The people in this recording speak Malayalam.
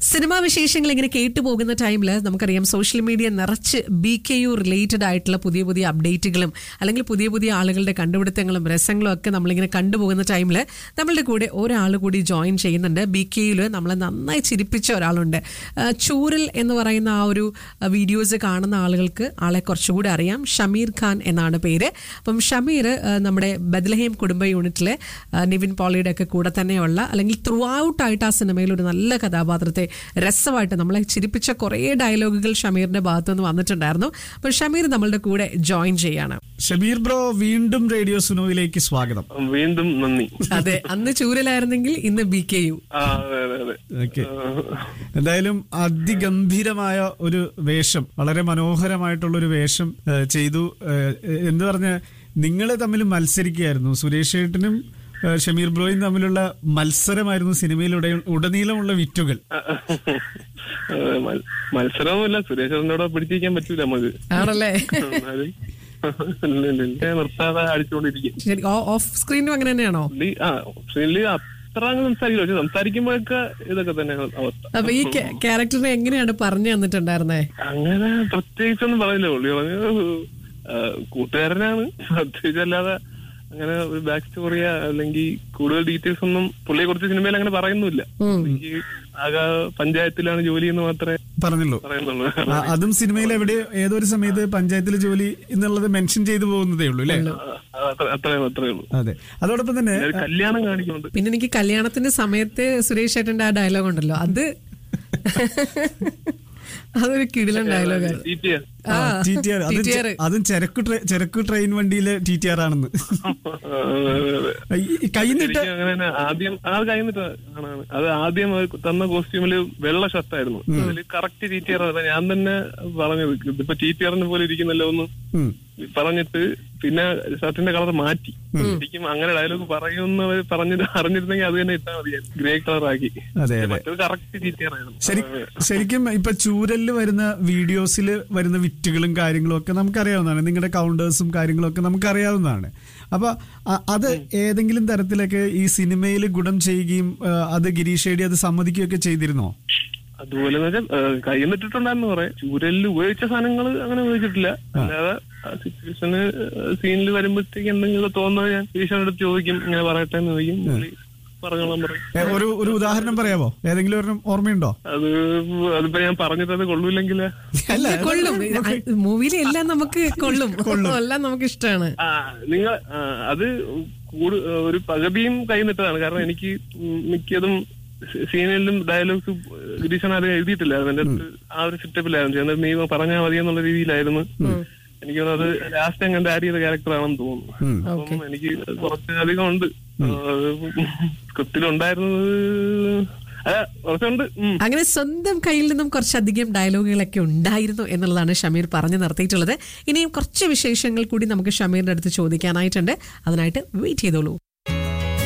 സിനിമാ വിശേഷങ്ങൾ ഇങ്ങനെ കേട്ടു പോകുന്ന ടൈമിൽ നമുക്കറിയാം സോഷ്യൽ മീഡിയ നിറച്ച് ബി കെ യു റിലേറ്റഡ് ആയിട്ടുള്ള പുതിയ പുതിയ അപ്ഡേറ്റുകളും അല്ലെങ്കിൽ പുതിയ പുതിയ ആളുകളുടെ കണ്ടുപിടുത്തങ്ങളും രസങ്ങളും ഒക്കെ നമ്മളിങ്ങനെ കണ്ടുപോകുന്ന ടൈമിൽ നമ്മളുടെ കൂടെ ഒരാൾ കൂടി ജോയിൻ ചെയ്യുന്നുണ്ട് ബി കെ യുയിൽ നമ്മളെ നന്നായി ചിരിപ്പിച്ച ഒരാളുണ്ട് ആ, ചൂരൽ എന്ന് പറയുന്ന ആ ഒരു വീഡിയോസ് കാണുന്ന ആളുകൾക്ക് ആളെ കുറച്ചുകൂടി അറിയാം ഷമീർ ഖാൻ എന്നാണ് പേര് അപ്പം ഷമീർ ആ, നമ്മുടെ ബദ്ലഹേം കുടുംബ യൂണിറ്റിലെ ആ, നിവിൻ പോളിയുടെ ഒക്കെ കൂടെ തന്നെയുള്ള അല്ലെങ്കിൽ ത്രൂ ഔട്ട് ആയിട്ട് ആ സിനിമയിൽ ഒരു നല്ല കഥാപാത്രത്തെ രസമായിട്ട് നമ്മളെ ചിരിപ്പിച്ച കുറേ ഡയലോഗുകൾ ഷമീറിന്റെ ഭാഗത്തു നിന്ന് വന്നിട്ടുണ്ടായിരുന്നു അപ്പോൾ ഷമീർ നമ്മളുടെ കൂടെ ജോയിൻ ചെയ്യാണ് ഷബീർ ബ്രോ വീണ്ടും റേഡിയോ സുനോയിലേക്ക് സ്വാഗതം വീണ്ടും നന്ദി അതെ അന്ന് ചൂരലായിരുന്നെങ്കിൽ ഇന്ന് ബി കെ യു ആ അതെ അതെ അതെ ഓക്കെ എന്തായാലും അതിഗംഭീരമായ ഒരു വേഷം വളരെ മനോഹരമായിട്ടുള്ള ഒരു വേഷം ഏ, ചെയ്തു ഏ, എന്ന് പറഞ്ഞ നിങ്ങൾ തമ്മിൽ മത്സരിക്കുകയായിരുന്നു സുരേഷ് ഏട്ടനും ഏ, ഷമീർ ബ്രോയും തമ്മിലുള്ള മത്സരമായിരുന്നു സിനിമയിലുടെ ഉടനീളമുള്ള വിറ്റുകൾ അതെ, മൽ- മത്സരമൊന്നുമില്ല സുരേഷറിനോട് പിടിച്ചിരിക്കാൻ പറ്റൂല നമുക്ക് ആണല്ലേ എന്നാലും ഇല്ല, ഇല്ല, ഇല്ല. നിർത്താതെ അടിച്ചുകൊണ്ടിരിക്കും ശരി ഓഫ് സ്ക്രീനും അങ്ങനെ തന്നെയാണോ പുള്ളി ആ ഓപ്ഷനിൽ അത്ര അങ്ങ് സംസാരിക്കില്ല പക്ഷെ സംസാരിക്കുമ്പോഴൊക്കെ ഇതൊക്കെ തന്നെ അവസ്ഥ അപ്പൊ ഈ ക്യാരക്ടറിനെ എങ്ങനെയാണ് പറഞ്ഞു തന്നിട്ടുണ്ടായിരുന്നേ അങ്ങനെ പ്രത്യേകിച്ചൊന്നും പറയില്ല പുള്ളി പറഞ്ഞു ആ, കൂട്ടുകാരനാണ് പ്രത്യേകിച്ച് അല്ലാതെ അങ്ങനെ ഒരു ബാക്ക് സ്റ്റോറിയ അല്ലെങ്കിൽ കൂടുതൽ ഡീറ്റെയിൽസ് ഒന്നും പുള്ളിയെ കുറിച്ച് സിനിമയിൽ അങ്ങനെ പറയുന്നില്ല എനിക്ക് ആകെ പഞ്ചായത്തിലാണ് ജോലി എന്ന് മാത്രമേ പറഞ്ഞല്ലോ പറയുന്നുള്ളൂ ആ, അതും സിനിമയിൽ എവിടെ ഏതൊരു സമയത്ത് പഞ്ചായത്തിൽ ജോലി എന്നുള്ളത് മെൻഷൻ ചെയ്തു പോകുന്നതേ ഉള്ളൂ അല്ലേ ആ, അത്ര- അത്രേ അത്രേ ഉള്ളൂ അതെ അതോടൊപ്പം തന്നെ ഒരു കല്യാണം കാണിക്കുന്നുണ്ട് പിന്നെ എനിക്ക് കല്യാണത്തിന്റെ സമയത്ത് സുരേഷ് ഏട്ടന്റെ ആ ഡയലോഗ് ഉണ്ടല്ലോ അത് അതൊരു കിടിലൻ ഡയലോഗാണ് ചീറ്റിയ ആ, ടി ടി ആർ അതും TTR. ചെ- അതും ചരക്ക് ട്രെ- ചരക്ക് ട്രെയിൻ വണ്ടിയിലെ ടി ടി ആർ ആണെന്ന് ഈ കൈന്നിട്ട് ശരിക്കും അങ്ങനെ തന്നെ ആദ്യം ആ കഴിഞ്ഞിട്ട് ആണ് അത് ആദ്യം അവർ തന്ന കോസ്റ്റ്യൂമില് വെള്ള ഷർട്ടായിരുന്നു അതിൽ കറക്റ്റ് ടി ടി ആർ ഞാൻ തന്നെ പറഞ്ഞത് ഇതിപ്പോ ടി ടി ആറിന് പോലെ ഇരിക്കുന്നല്ലോ ഒന്ന് ഉം. പറഞ്ഞിട്ട് പിന്നെ ഷർട്ടിന്റെ കളർ മാറ്റി ശരിക്കും അങ്ങനെ ഡയലോഗ് പറയുന്നവർ പറഞ്ഞത് അറിഞ്ഞിരുന്നെങ്കിൽ അത് തന്നെ ഇട്ടാൽ മതിയായിരുന്നു ഗ്രേ കളർ ആക്കി അതെ അതെ മറ്റൊരു കറക്റ്റ് ടി ടി ആർ ആയിരുന്നു ശരി ശരിക്കും ഇപ്പൊ ചൂരലിൽ വരുന്ന വീഡിയോസിൽ വരുന്ന വിറ്റുകളും കാര്യങ്ങളും ഒക്കെ നമുക്കറിയാവുന്നതാണ് നിങ്ങളുടെ കൗണ്ടേഴ്സും കാര്യങ്ങളും ഒക്കെ നമുക്കറിയാവുന്നതാണ് അപ്പൊ അ- അത് ഏതെങ്കിലും തരത്തിലൊക്കെ ഈ സിനിമയിൽ ഗുണം ചെയ്യുകയും ആ, അത് ഗിരീഷ് ഏടി അത് സമ്മതിക്കുകയൊക്കെ ചെയ്തിരുന്നോ അതുപോലെ കൈ നിട്ടിട്ടുണ്ടായിരുന്നു കുറെ ചൂരലിൽ ഉപയോഗിച്ച സാധനങ്ങൾ അങ്ങനെ ഉപയോഗിച്ചിട്ടില്ല അല്ലാതെ സിറ്റുവേഷന് സീനിൽ വരുമ്പോഴത്തേക്ക് എന്തെങ്കിലും തോന്നുന്നത് ഞാൻ ഈശ്വരൻ അടുത്ത് ചോദിക്കും ഇങ്ങനെ പറയട്ടെ എന്ന് ചോദിക്കും പുള്ളി പറഞ്ഞോളാൻ പറയും ഏ, ഒരു ഒരു ഉദാഹരണം പറയാവോ ഏതെങ്കിലും ഒരു ഓർമ്മയുണ്ടോ അത് അതിപ്പോ ഞാൻ പറഞ്ഞിട്ട് അത് കൊള്ളൂല്ലെങ്കിൽ ഇല്ല, കൊള്ളും മൂവിയിൽ എല്ലാം നമുക്ക് കൊള്ളും എല്ലാം നമുക്ക് ഇഷ്ടമാണ് ആ നിങ്ങൾ ആ, അത് കൂടു ഒരു പകുതിയും കൈ നിട്ടതാണ് കാരണം എനിക്ക് മിക്കതും സീനിലും ഡയലോഗ്സ് ഗിരീഷൻ അത് എഴുതിയിട്ടില്ലായിരുന്നു എന്റെ അടുത്ത് ആ ഒരു സെറ്റപ്പിലായിരുന്നു എന്നിട്ട് നീ പറഞ്ഞാൽ മതി എന്നുള്ള രീതിയിലായിരുന്നു എനിക്ക് തോന്നുന്നു അത് ലാസ്റ്റ് അങ്ങനെ ആഡ് ചെയ്ത ക്യാരക്ടർ ആണെന്ന് തോന്നുന്നു അപ്പം എനിക്ക് കുറച്ച് അധികം ഉണ്ട് സ്ക്രിപ്റ്റിലുണ്ടായിരുന്നത് അല്ല കുറച്ചുണ്ട് ഉം. അങ്ങനെ സ്വന്തം കയ്യിൽ നിന്നും കുറച്ചധികം ഡയലോഗുകളൊക്കെ ഉണ്ടായിരുന്നു എന്നുള്ളതാണ് ഷമീർ പറഞ്ഞു നിർത്തിയിട്ടുള്ളത് ഇനിയും കുറച്ച് വിശേഷങ്ങൾ കൂടി നമുക്ക് ഷമീറിന്റെ അടുത്ത് ചോദിക്കാനായിട്ടുണ്ട് അതിനായിട്ട് വെയിറ്റ് ചെയ്തോളൂ